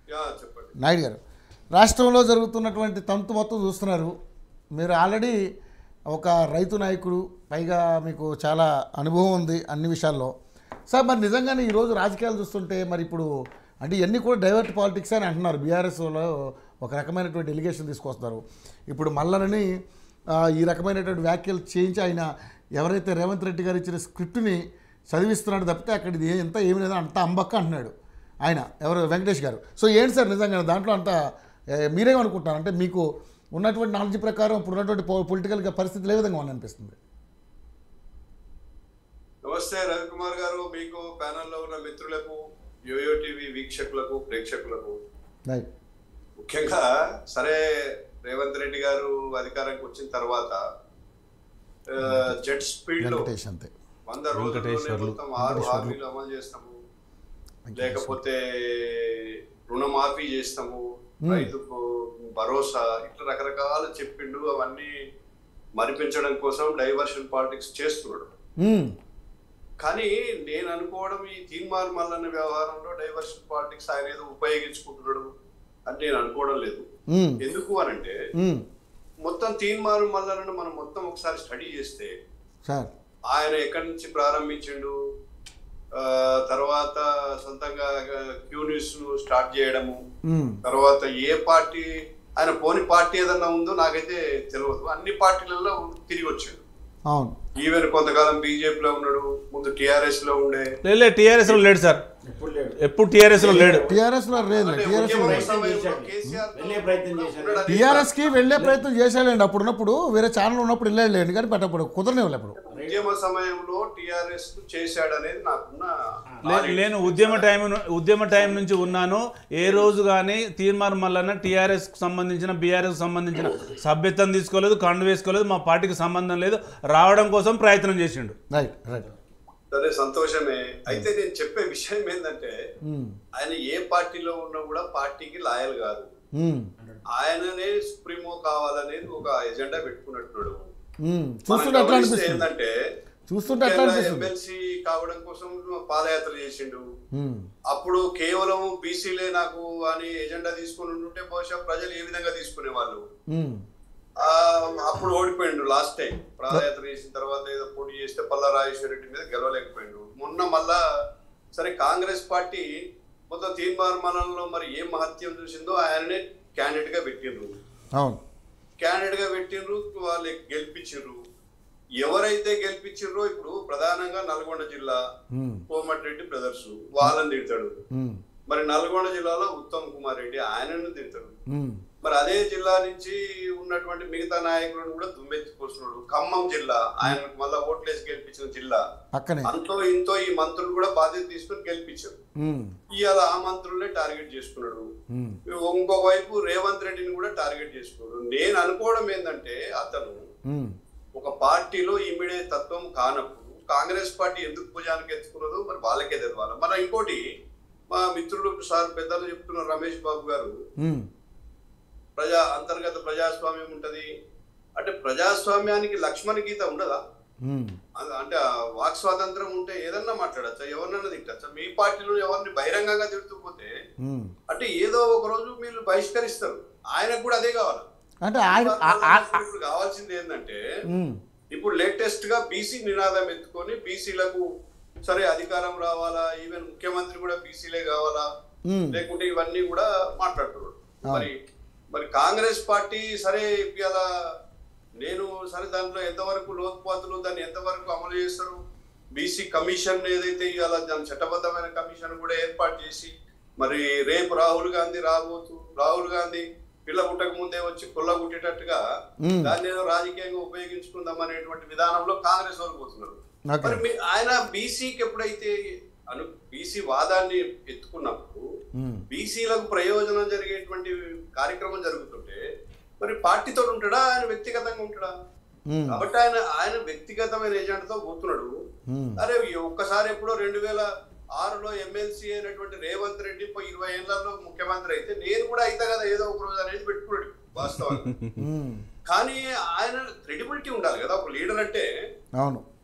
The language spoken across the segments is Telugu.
యా చెప్పండి నాయుడు గారు రాష్ట్రంలో జరుగుతున్నటువంటి తంతు మొత్తం చూస్తున్నారు మీరు ఆల్రెడీ ఒక రైతు నాయకుడు పైగా మీకు చాలా అనుభవం ఉంది అన్ని విషయాల్లో సార్ మరి నిజంగానే ఈరోజు రాజకీయాలు చూస్తుంటే మరి ఇప్పుడు అంటే ఇవన్నీ కూడా డైవర్ట్ పాలిటిక్స్ అని అంటున్నారు బీఆర్ఎస్లో ఒక రకమైనటువంటి ఎలిగేషన్ తీసుకొస్తారు ఇప్పుడు మల్లనని ఆ, ఈ రకమైనటువంటి వ్యాఖ్యలు చేయించి ఆయన ఎవరైతే రేవంత్ రెడ్డి గారు ఇచ్చిన స్క్రిప్ట్ని చదివిస్తున్నాడు తప్పితే అక్కడ ఇది ఎంత ఏమి లేదు అంత అంబక్క అంటున్నాడు ఆయన ఎవరు వెంకటేష్ గారు సో ఏంటి సార్ నిజంగా దాంట్లో అంత ఏ, మీరేమనుకుంటున్నారు అంటే మీకు ఉన్నటువంటి నాలెడ్జ్ ప్రకారం ఇప్పుడు ఉన్నటువంటి పొలిటికల్ పరిస్థితులు ఏ విధంగా ఉంది అనిపిస్తుంది నమస్తే రవికుమార్ గారు మీకు ప్యానెల్లో ఉన్న మిత్రులకు యోయో టీవీ వీక్షకులకు ప్రేక్షకులకు రైట్ ముఖ్యంగా సరే రేవంత్ రెడ్డి గారు అధికారానికి వచ్చిన తర్వాత ఆ, జెట్ స్పీడ్ లో వెంకటేష్ అంతే వంద రోజుల్లోనే వెంకటేశ్వర్లు. మొత్తం ఆరు హామీలు అమలు చేస్తాము లేకపోతే రుణమాఫీ చేస్తాము రైతుకు భరోసా ఇట్లా రకరకాలు చెప్పిండు అవన్నీ మరిపించడం కోసం డైవర్షన్ పాలిటిక్స్ చేస్తున్నాడు మ్మ్. కానీ నేను అనుకోవడం ఈ తీన్మార్ మల్లన్న వ్యవహారంలో డైవర్షన్ పాలిటిక్స్ ఆయన ఏదో ఉపయోగించుకుంటున్నాడు అని నేను అనుకోవడం లేదు మ్మ్. ఎందుకు అనంటే మ్మ్. మొత్తం తీన్మార్ మల్లన్నను మనం మొత్తం ఒకసారి స్టడీ చేస్తే సార్ ఆయన ఎక్కడి నుంచి ప్రారంభించిండు ఆ, తర్వాత సొంతంగా క్యూ న్యూస్ ను స్టార్ట్ చేయడము మ్మ్. తర్వాత ఏ పార్టీ ఆయన పోని పార్టీ ఏదన్నా ఉందో నాకైతే తెలియదు అన్ని పార్టీలలో తిరిగి వచ్చాడు అవును ఈవెన్ కొంతకాలం బీజేపీలో ఉన్నాడు ముందు టిఆర్ఎస్ లో ఉండే లేదు టీఆర్ఎస్ లో లేడు సార్ ఎప్పుడు లేడు ఎప్పుడు టీఆర్ఎస్ లో లేడు టీఆర్ఎస్లో లేదు అంటే టీఆర్ఎస్ ఉద్యమ ప్రయత్నం సమయంలో చేశాడు. కేసీఆర్ తో వెళ్ళే ప్రయత్నం చేశాడు. ఉన్నాడు. టీఆర్ఎస్కి వెళ్ళే ప్రయత్నం చేశాడండి అప్పుడు ఉన్నప్పుడు వేరే ఛానల్ ఉన్నప్పుడు వెళ్ళాడు కానీ బట్ అప్పుడు కుదరనివ్వలే అప్పుడు ఉద్యమ సమయంలో టిఆర్ఎస్ చేశాడు అనేది నాకున్న లే- knowledge. నేను ఉద్యమ టైం ను- ఉద్యమ టైం నుంచి ఉన్నాను ఏ రోజు కానీ తీర్మార్ మల్లన్న టీఆర్ఎస్ సంబంధించిన బీఆర్ఎస్ సంబంధించిన సభ్యత్వం తీసుకోలేదు కండు వేసుకోలేదు మా పార్టీకి సంబంధం లేదు రావడం కోసం ప్రయత్నం చేసిండు రైట్ రైట్ సరే సంతోషమే అయితే నేను చెప్పే విషయం ఏంటంటే మ్మ్. ఆయన ఏ పార్టీలో ఉన్నా కూడా పార్టీకి లాయల్ కాదు మ్మ్. ఆయననే సుప్రీమో కావాలనేది ఒక ఎజెండా పెట్టుకున్నట్టున్నాడు మ్మ్. మనం చూస్తుంటే అట్లా గమనిస్తే అనిపిస్తుంది ఏంటంటే చూస్తుంటే అట్లా అనిపిస్తుంది ఎమ్మెల్సీ కావడం కోసం పాదయాత్ర చేసిండు మ్మ్. అప్పుడు కేవలం బీసీలే నాకు అని ఎజెండా తీసుకుని ఉంటే బహుశా ప్రజలు ఏ విధంగా తీసుకునే వాళ్ళు మ్మ్. ఆ, అప్పుడు ఓడిపోయిండు లాస్ట్ టైం పాదయాత్ర చేసిన తర్వాత ఏదో పోటీ చేస్తే పల్లా రాజేశ్వర రెడ్డి మీద గెలవలేకపోయిండు మొన్న మళ్ళా సరే కాంగ్రెస్ పార్టీ మొత్తం తీర్మానంలో మరి ఏం మహత్యం చూసిందో ఆయననే క్యాండిడేట్ గా పెట్టిండ్రు అవును క్యాండిడేట్ గా పెట్టిండ్రు వాళ్ళు గెలిపించిండ్రు ఎవరైతే గెలిపించిండ్రో ఇప్పుడు ప్రధానంగా నల్గొండ జిల్లా మ్మ్. కోమటిరెడ్డి బ్రదర్స్ వాళ్ళని తిడతాడు మ్మ్. మరి నల్గొండ జిల్లాలో ఉత్తమ్ కుమార్ రెడ్డి ఆయనను తిడతాడు మ్మ్. మరి అదే జిల్లా నుంచి ఉన్నటువంటి మిగతా నాయకులను కూడా దుమ్మెత్తిపోస్తున్నాడు ఖమ్మం జిల్లా ఆయనకు మళ్ళా ఓట్లేసి గెలిపించిన జిల్లా పక్కనే అంతో ఇంతో ఈ మంత్రులు కూడా బాధ్యత తీసుకుని గెలిపించారు మ్మ్. ఇవాళ ఆ మంత్రులనే టార్గెట్ చేసుకున్నాడు మ్మ్. ఇంకొక వైపు రేవంత్ రెడ్డిని కూడా టార్గెట్ చేసుకున్నాడు నేను అనుకోవడం ఏంటంటే అతను మ్మ్. ఒక పార్టీలో ఇమిడే తత్వం కానప్పుడు కాంగ్రెస్ పార్టీ ఎందుకు భుజానికి ఎత్తుకున్నదో మరి వాళ్ళకే తెలవాలి మన ఇంకోటి మా మిత్రులు సార్ పెద్దలు చెప్తున్నారు రమేష్ బాబు గారు మ్మ్. ప్రజా అంతర్గత ప్రజాస్వామ్యం ఉంటది అంటే ప్రజాస్వామ్యానికి లక్ష్మణ గీత ఉండదా మ్మ్. అ- అంటే ఆ వాక్ స్వాతంత్రం ఉంటే ఏదన్నా మాట్లాడచ్చా ఎవరినన్నా తిట్టచ్చా మీ పార్టీలో ఎవరిని బహిరంగంగా తిడుతుపోతే మ్మ్. అంటే ఏదో ఒక రోజు మీరు బహిష్కరిస్తారు ఆయనకు కూడా అదే కావాలి అంటే ఆయన ఆ- ఆ- ఆ- ఇప్పుడు కావాల్సింది ఏంటంటే మ్మ్. ఇప్పుడు లేటెస్ట్ గా బీసీ నినాదం ఎత్తుకొని బీసీలకు సరే అధికారం రావాలా ఈవెన్ ముఖ్యమంత్రి కూడా బీసీలే కావాలా మ్మ్. లేకుంటే ఇవన్నీ కూడా మాట్లాడుతున్నాడు మరి మరి కాంగ్రెస్ పార్టీ సరే ఇలా నేను సరే దాంట్లో ఎంతవరకు లోతుపాతులు దాన్ని ఎంతవరకు అమలు చేస్తారు బీసీ కమిషన్ ఏదైతే ఇవాళ దాని చట్టబద్ధమైన కమిషన్ కూడా ఏర్పాటు చేసి మరి రేపు రాహుల్ గాంధీ రాబోతు రాహుల్ గాంధీ పిల్ల పుట్టక ముందే వచ్చి కుల్ల కుట్టేటట్టుగా మ్మ్. దాన్ని ఏదో రాజకీయంగా ఉపయోగించుకుందాం అనేటువంటి విధానంలో కాంగ్రెస్ వాళ్ళు పోతున్నారు ఓకే మరి మీ- ఆయన బీసీకి ఎప్పుడైతే అను బీసీ వాదాన్ని ఎత్తుకున్నప్పుడు మ్మ్. బీసీలకు ప్రయోజనం జరిగేటువంటి కార్యక్రమం జరుగుతుంటే మరి పార్టీతో ఉంటాడా ఆయన వ్యక్తిగతంగా ఉంటాడా మ్మ్. కాబట్టి ఆయన ఆయన వ్యక్తిగతమైన ఏజెంట్తో పోతున్నాడు మ్మ్. అరే ఒక్కసారి ఎప్పుడో రెండు వేల ఆరులో ఎమ్మెల్సీ అయినటువంటి రేవంత్ రెడ్డి పోయి ఇరవై ఏళ్లలో ముఖ్యమంత్రి అయితే నేను కూడా అయితే కదా ఏదో ఒక రోజు అనేది పెట్టుకున్నాడు వాస్తవానికి మ్మ్. కానీ ఆయన క్రెడిబిలిటీ ఉండాలి కదా ఒక లీడర్ అంటే అవును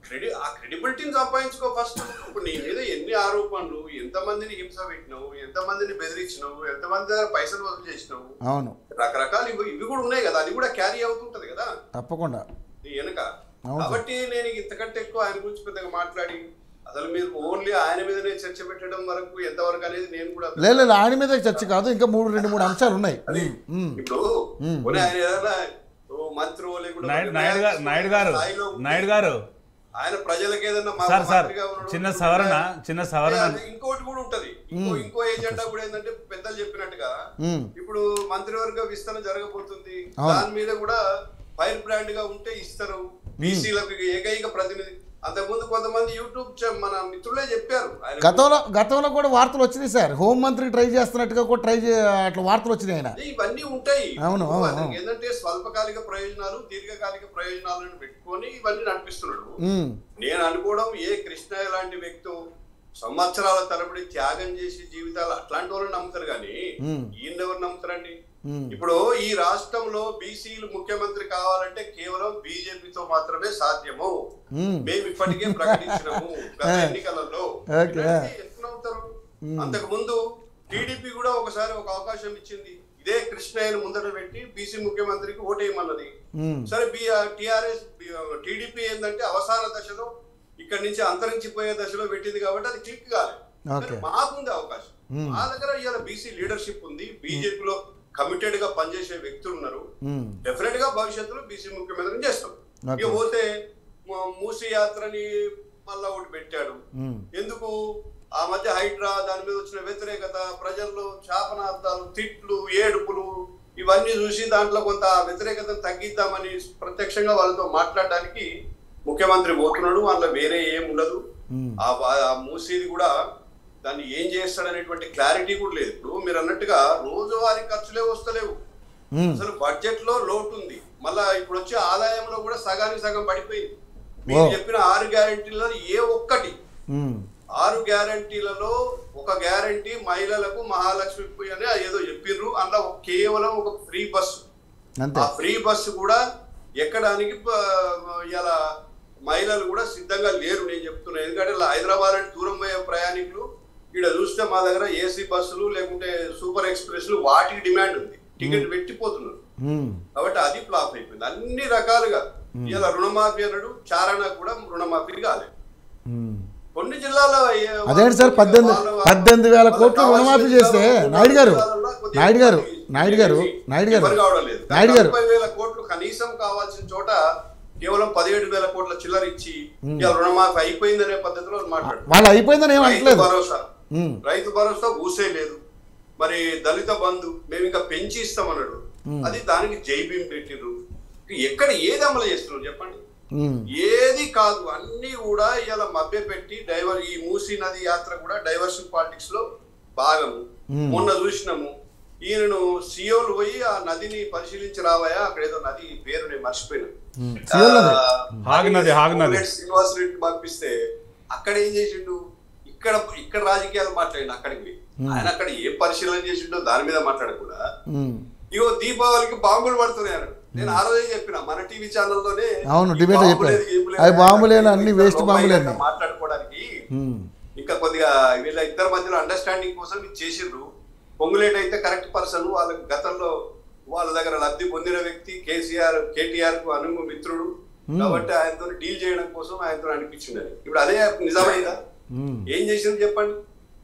క్రెడి ఆ క్రెడిబిలిటీని సంపాదించుకో ఫస్ట్ ఇప్పుడు నీ మీద ఎన్ని ఆరోపణలు ఎంతమందిని హింస పెట్టినావు ఎంతమందిని బెదిరించినావు ఎంతమంది దగ్గర పైసలు వసూలు చేసినావు అవును రకరకాలు ఇవి ఇవి కూడా ఉన్నాయి కదా అది కూడా క్యారీ అవుతుంటది కదా తప్పకుండా నీ వెనక అవును. కాబట్టి నేను ఇంతకంటే ఎక్కువ ఆయన గురించి పెద్దగా మాట్లాడి అసలు మీరు ఓన్లీ ఆయన మీదనే చర్చ పెట్టడం వరకు ఎంతవరకు అనేది నేను కూడా లేదు లేదు ఆయన మీద చర్చ కాదు ఇంకా మూడు రెండు మూడు అంశాలు ఉన్నాయి ఉమ్, ఇప్పుడు మ్మ్. పోనీ ఆయన ఏదైనా ఓ మంత్రో లేకుంటే నాయుడు ఒక నాయుడు గారు నాయుడు గారు స్థాయిలో ఉండి నాయుడు గారు ఆయన ప్రజలకు ఏదైనా మా సార్ సార్ మంత్రిగా ఉన్నాడు, చిన్న సవరణ చిన్న సవరణ అదే, ఇంకోటి కూడా ఉంటది ఇంకో ఇంకో ఏజెండా కూడా ఏంటంటే పెద్దలు చెప్పినట్టుగా ఉమ్, ఇప్పుడు మంత్రివర్గ విస్తరణ జరగబోతుంది అవును. దాని మీద కూడా ఫైర్ బ్రాండ్ గా ఉంటే ఇస్తారు బీసీలకు ఏకైక ప్రతినిధి అంతకుముందు కొంతమంది యూట్యూబ్ చ- మన మిత్రులే చెప్పారు ఆయన గతంలో గతంలో కూడా వార్తలు వచ్చినాయి సార్ హోంమంత్రి ట్రై చేస్తున్నట్టుగా కూడా ట్రై చే అట్లా వార్తలు వచ్చినాయి ఆయన అదే ఇవన్నీ ఉంటాయి అవును, అవును, అతనికి అవును. ఏంటంటే స్వల్పకాలిక ప్రయోజనాలు దీర్ఘకాలిక ప్రయోజనాలను పెట్టుకొని ఇవన్నీ నడిపిస్తున్నాడు ఉమ్, నేను అనుకోవడం ఏ కృష్ణ లాంటి వ్యక్తి సంవత్సరాల తరబడి త్యాగం చేసి జీవితాలు అట్లాంటి వాళ్ళని నమ్ముతారు కానీ ఉమ్, ఈయన ఎవరు నమ్ముతారండి ఉమ్, ఇప్పుడు ఈ రాష్ట్రంలో బీసీలు ముఖ్యమంత్రి కావాలంటే కేవలం బీజేపీతో మాత్రమే సాధ్యము ఉమ్, మేము ఇప్పటికే ప్రకటించినాము గత ఎన్నికలలో ఓకే. ఇలాంటి ఎట్లా అవుతారు అంతకు ముందు టీడీపీ కూడా ఒకసారి ఒక అవకాశం ఇచ్చింది ఇదే కృష్ణయ్యను ముందట పెట్టి బీసీ ముఖ్యమంత్రికి ఓటేయమన్నది ఉమ్, సరే బి టిఆర్ఎస్ టీడీపీ ఏంటంటే అవసాన దశలో ఇక్కడి నుంచి అంతరించిపోయే దశలో పెట్టింది కాబట్టి అది క్లిక్ కాలేదు ఓకే. కానీ మాకుంది అవకాశం మ్మ్. మా దగ్గర ఇవాళ బీసీ లీడర్షిప్ ఉంది బీజేపీలో కమిటెడ్ గా పనిచేసే వ్యక్తులు ఉన్నారు ఉమ్, డెఫినెట్ గా భవిష్యత్తులో బీసీ ముఖ్యమంత్రిని చేస్తాం ఓకే. ఇక పోతే మ- మూసీ యాత్రని మళ్ళా ఒకటి పెట్టాడు ఉమ్, ఎందుకు ఆ మధ్య హైడ్రా దాని మీద వచ్చిన వ్యతిరేకత ప్రజల్లో శాపనార్థాలు తిట్లు ఏడుపులు ఇవన్నీ చూసి దాంట్లో కొంత వ్యతిరేకతను తగ్గిద్దామని ప్రత్యక్షంగా వాళ్ళతో మాట్లాడడానికి ముఖ్యమంత్రి పోతున్నాడు వాళ్ళ వేరే ఏం ఉండదు ఉమ్, ఆ ఆ మూసీది కూడా దాన్ని ఏం చేస్తాడనేటువంటి క్లారిటీ కూడా లేదు ఇప్పుడు మీరు అన్నట్టుగా రోజువారీ ఖర్చులే వస్తలేవు ఉమ్, అసలు బడ్జెట్ లో లోటు ఉంది మళ్ళా ఇప్పుడు వచ్చే ఆదాయంలో కూడా సగానికి సగం పడిపోయింది మీరు ఓ. చెప్పిన ఆరు గ్యారెంటీలలో ఏ ఒక్కటి ఉమ్, ఆరు గ్యారంటీలలో ఒక గ్యారంటీ మహిళలకు మహాలక్ష్మి అని ఏదో చెప్పిండ్రు అందులో కేవలం ఒక ఫ్రీ బస్సు అంతే ఆ ఫ్రీ బస్సు కూడా ఎక్కడానికి ప- ఇలా మహిళలు కూడా సిద్ధంగా లేరు నేను చెప్తున్నా ఎందుకంటే ఇలా హైదరాబాద్ అంటే దూరం పోయే ప్రయాణికులు ఇక్కడ చూస్తే మా దగ్గర ఏసీ బస్సులు లేకుంటే సూపర్ ఎక్స్ప్రెస్లు వాటికి డిమాండ్ ఉంది టికెట్ పెట్టిపోతున్నారు ఉమ్, కాబట్టి అది ఫ్లాప్ అయిపోయింది అన్ని రకాలుగా ఇలా రుణమాఫీ అన్నాడు చారణ కూడా రుణమాఫీ కాలేదు ఉమ్. కొన్ని జిల్లాలో ఏ- అదేంటి సార్ పద్దెనిమిది వాళ్ళ- పద్దెనిమిది వేల వాళ్ళకి కోట్లు కావాల్సిన రుణమాఫీ చేస్తే జిల్లాలో నాయుడు గారు జిల్లాలలో కొద్దిగా నాయుడు గారు ఇబ్బంది నాయుడు గారు నాయుడు గారు ఎవరు కావడం లేదు నాయుడు గారు ముప్పై వేల కోట్లు కనీసం కావాల్సిన చోట కేవలం పదిహేడు వేల కోట్ల చిల్లర ఇచ్చి ఇలా రుణమాఫీ అయిపోయిందనే పద్ధతిలో మాట్లాడు వాళ్ళు అయిపోయిందని ఏం రైతు అనట్లేదు భరోసా ఉమ్, రైతు భరోసా ఊసే లేదు మరి దళిత బంధు మేము ఇంకా పెంచి ఇస్తామన్నాడు అది దానికి జై భీమ్ పెట్టిర్రు ఎక్కడ ఏది అమలు చేస్తున్నారు చెప్పండి ఉమ్, ఏది కాదు అన్ని కూడా ఇలా మభ్య పెట్టి డైవర్ ఈ మూసీ నది యాత్ర కూడా డైవర్షన్ పాలిటిక్స్ లో భాగము మ్మ్. మొన్న చూసినాము ఈయనను సియోలు పోయి ఆ నదిని పరిశీలించి రావాయా అక్కడ ఏదో నది పేరు నేను మర్చిపోయినా మ్మ్. సియోల్ నది. ఆ, హాగ్ నది, హాగ్ నది. కోమటిరెడ్డి శ్రీనివాస్ రెడ్డి పంపిస్తే అక్కడ ఏం చేసిండు ఇక్కడ ఇక్కడ రాజకీయాలు మాట్లాడిండు అక్కడికి పోయి. ఆయన అక్కడ ఏ పరిశీలన చేసిండో దాని మీద మాట్లాడకుండా ఉమ్. ఇగో దీపావళికి బాంబులు పడుతున్నాయి అన్నాడు నేను ఆ రోజే చెప్పిన మన టీవీ ఛానల్లోనే అవును, ఈ debate లో బాంబులు చెప్పారు. లేదు, గీంబులు లేదు అవి బాంబులేనా, అని అన్ని ఇక్కడ waste బాంబులేనా. లోపల మాట్లాడుకోవడానికి ఉమ్. ఇంకా కొద్దిగా వీళ్ళ ఇద్దరి మధ్యలో అండర్స్టాండింగ్ కోసం ఇది చేసిండ్రు పొంగులేట్ అయితే కరెక్ట్ పర్సన్ వాళ్ళకి గతంలో వాళ్ళ దగ్గర లబ్ధి పొందిన వ్యక్తి కేసీఆర్ కేటీఆర్ కు అనుము మిత్రుడు కాబట్టి ఆయనతో డీల్ చేయడం కోసం ఆయనతో అనిపించింది ఇప్పుడు అదే నిజమైందా ఉమ్. ఏం చేసిండ్రు చెప్పండి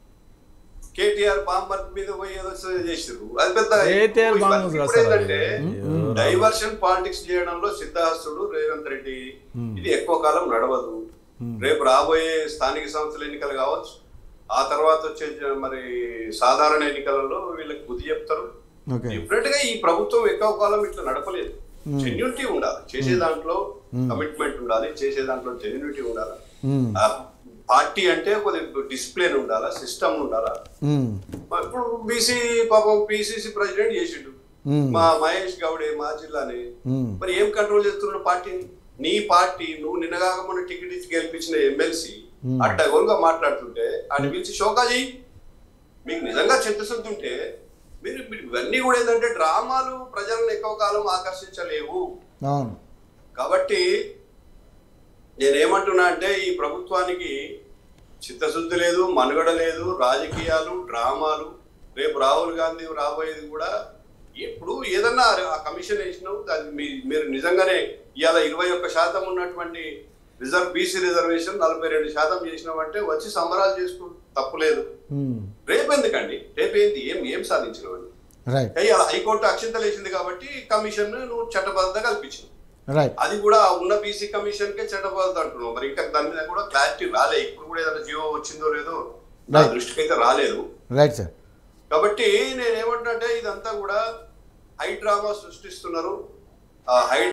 కేటీఆర్ బాంబర్ మీద పోయి ఏదో చేసిండ్రు అది పెద్ద KTR ఇప్పుడు బాంబు ఇప్పుడు అసలు ఏంటంటే ఎవరు? డైవర్షన్ పాలిటిక్స్ చేయడంలో సిద్ధాస్తుడు రేవంత్ రెడ్డి ఇది ఎక్కువ కాలం నడవదు రేపు రాబోయే స్థానిక సంస్థల ఎన్నికలు కావచ్చు ఆ తర్వాత వచ్చే జ- మరి సాధారణ ఎన్నికలలో వీళ్ళకి బుద్ధి చెప్తారు ఓకే డిఫరెంట్ గా ఈ ప్రభుత్వం ఎక్కువ కాలం ఇట్లా నడపలేదు జెన్యూనిటీ ఉండాలి చేసే దాంట్లో కమిట్మెంట్ ఉండాలి చేసే దాంట్లో జెన్యూనిటీ ఉండాలి ఉమ్. ఆ పార్టీ అంటే కొద్దిగా డిసిప్లిన్ ఉండాలా సిస్టమ్ ఉండాలా ఉమ్. మరి ఇప్పుడు బీసీ పాపం పిసిసి ప్రెసిడెంట్ చేసిండు ఉమ్. మా మహేష్ గౌడే మా జిల్లాని ఉమ్. మరి ఏం కంట్రోల్ చేస్తున్నాడు పార్టీని నీ పార్టీ నువ్వు నిన్నగాక మొన్న టికెట్ ఇచ్చి గెలిపించిన ఎమ్మెల్సీ అడ్డగోలుగా మాట్లాడుతుంటే ఆయన పిలిచి షోకా చెయ్యి మీకు నిజంగా చిత్తశుద్ధి ఉంటే మీరు మీరు ఇవన్నీ కూడా ఏంటంటే డ్రామాలు ప్రజలను ఎక్కువ కాలం ఆకర్షించలేవు అవును కాబట్టి నేనేమంటున్నా అంటే ఈ ప్రభుత్వానికి చిత్తశుద్ధి లేదు మనుగడ లేదు రాజకీయాలు డ్రామాలు రేపు రాహుల్ గాంధీ రాబోయేది కూడా ఇప్పుడు ఏదన్నా ఆ కమిషన్ వేసినావు దాన్ని మీ- మీరు నిజంగానే ఇవాళ ఇరవై ఒక్క శాతం ఉన్నటువంటి రిజర్వ్ బీసీ రిజర్వేషన్ నలభై రెండు శాతం చేసినామంటే వచ్చి సంబరాలు చేసుకో తప్పులేదు రేపు ఎందుకండి రేపు ఏంది ఏం ఏం సాధించినవని రైట్ ఇవాళ హైకోర్టు అక్షంతలు వేసింది కాబట్టి కమిషన్ నువ్వు చట్టబద్ధత కల్పించినావు రైట్ అది కూడా ఉన్న బీసీ కమిషన్ కే చట్టబద్ధత అంటున్నావు మరి ఇంకా దాని మీద కూడా క్లారిటీ రాలే ఇప్పుడు కూడా ఏదైనా జీవో వచ్చిందో లేదో నా Right. దృష్టికి అయితే రాలేదు రైట్ సార్ కాబట్టి నేను ఏమంటున్నా ఇదంతా కూడా హై డ్రామా సృష్టిస్తున్నారు ఆ హై